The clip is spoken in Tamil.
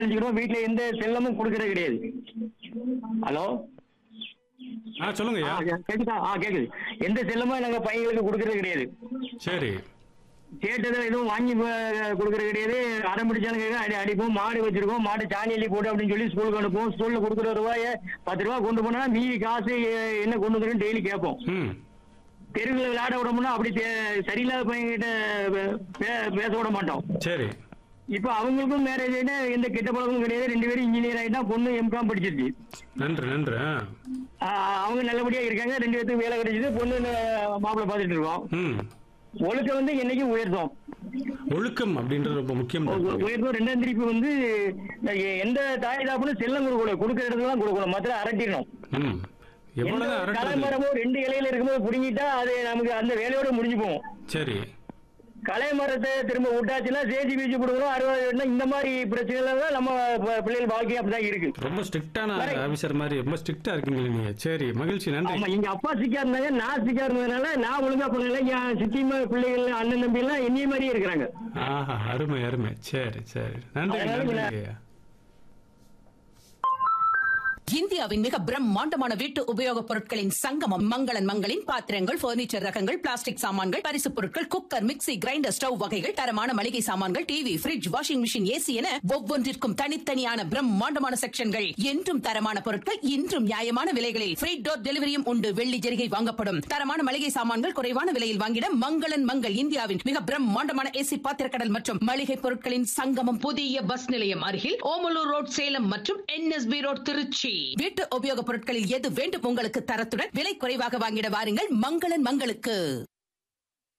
தெரிஞ்சுக்கிறோம் வீட்டுல எந்த செல்லமும் கொடுக்கறது கிடையாது ஹலோ ஆ சொல்லுங்க ஆ, ஐயா கேக்குதா ஆ கேக்குது எந்த செல்லமும் நாங்க பையங்களுக்கு கொடுக்கறது கிடையாது சரி கேட்டதை எதுவும் வாங்கி ப- கொடுக்கறது கிடையாது அடம் பிடிச்சாலும் கேட்க அடி அடிப்போம் மாடு வச்சிருக்கோம் மாடு சாணி அள்ளி போட்டு அப்படின்னு சொல்லி ஸ்கூலுக்கு அனுப்புவோம் ஸ்கூல்ல கொடுக்குற ரூபாய பத்து ரூபா கொண்டு போனா மீதி காசு எ- என்ன கொண்டு வந்துருன்னு டெய்லி கேட்போம் ம் தெருவில் விளையாட விடமுன்னா அப்படி தே- சரியில்லாத பையன்கிட்ட பே- பே- பேச விட மாட்டோம் சரி இப்ப அவங்களுக்கும் மேரேஜ் ஆயிட்டா எந்த கெட்ட பழக்கமும் கிடையாது ரெண்டு பேரும் இன்ஜினியர் ஆயிட்டா பொண்ணு எம்காம் படிச்சிருச்சு நன்று நன்று ஆ. ஆஹ் அவங்க நல்லபடியா இருக்காங்க ரெண்டு பேத்துக்கு வேலை கிடைச்சது பொண்ணு மாப்பிள்ளை பார்த்துட்டு இருக்கோம் ம் ஒழுக்கம் வந்து என்னைக்கும் உயர்த்தோம் ஒழுக்கம் அப்படின்றது ரொம்ப முக்கியம் தான். உயர்த்தம் ரெண்டாம் திருப்பி வந்து எ- எந்த தாய் தாப்புன்னு செல்லம் கொடுக்கக்கூடாது கொடுக்குற இடத்துல தான் கொடுக்கணும் மற்ற அரட்டிடணும் ம் எவ்வளவுதான் எந்த அரட்டுறது கலைமரமும் ரெண்டு இலையில இருக்கும்போது புடுங்கிட்டா அது நமக்கு அந்த வேலையோட முடிஞ்சு போகும் சரி கலை மரத்தை திரும்ப விட்டாச்சுன்னா சேஜி பீச்சு கொடுக்கணும் அறுபது வேணும்னா இந்த மாதிரி பிரச்சனைகள் தான் நம்ம ப- பிள்ளைகள் வாழ்க்கை அப்படிதான் இருக்கு ரொம்ப ஸ்ட்ரிக்டான ஆபீசர் மாதிரி ரொம்ப ஸ்ட்ரிக்டா இருக்கீங்களே நீங்க சரி மகிழ்ச்சி நன்றி ஆமா எங்க அப்பா சிக்கா இருந்தாங்க நான் சிக்கா இருந்ததுனால நான் ஒழுங்கா பண்ணல என் சித்திமா பிள்ளைகள் அண்ணன் தம்பி எல்லாம் என்னைய மாதிரியே இருக்கிறாங்க ஆஹா அருமை அருமை சரி சரி நன்றி அதனால நன்றி இல்ல. ஐயா இந்தியாவின் மிக பிரம்மாண்டமான வீட்டு உபயோகப் பொருட்களின் சங்கமம் மங்களன் மங்களின் பாத்திரங்கள் பர்னிச்சர் ரகங்கள் பிளாஸ்டிக் சாமான்கள் பரிசுப் பொருட்கள் குக்கர் மிக்ஸி கிரைண்டர் ஸ்டவ் வகைகள் தரமான மளிகை சாமான்கள் TV fridge washing machine AC என ஒவ்வொன்றிற்கும் தனித்தனியான பிரம்மாண்டமான செக்ஷன்கள் என்றும் தரமான பொருட்கள் இன்றும் நியாயமான விலைகளில் ஃப்ரீ டோர் டெலிவரியும் உண்டு வெள்ளி ஜெரிகை வாங்கப்படும் தரமான மளிகை சாமான்கள் குறைவான விலையில் வாங்கிட மங்களன் மங்கள் இந்தியாவின் மிக பிரம்மாண்டமான ஏசி பாத்திரக்கடல் மற்றும் மளிகை பொருட்களின் சங்கமம் புதிய பஸ் நிலையம் அருகில் ஓமலூர் ரோட் சேலம் மற்றும் என்எஸ்பி ரோட் திருச்சி வீட்டு உபயோகப் பொருட்களில் எது வேண்டும் உங்களுக்கு தரத்துடன் விலை குறைவாக வாங்கிட வாருங்கள் மங்களன் மங்களுக்கு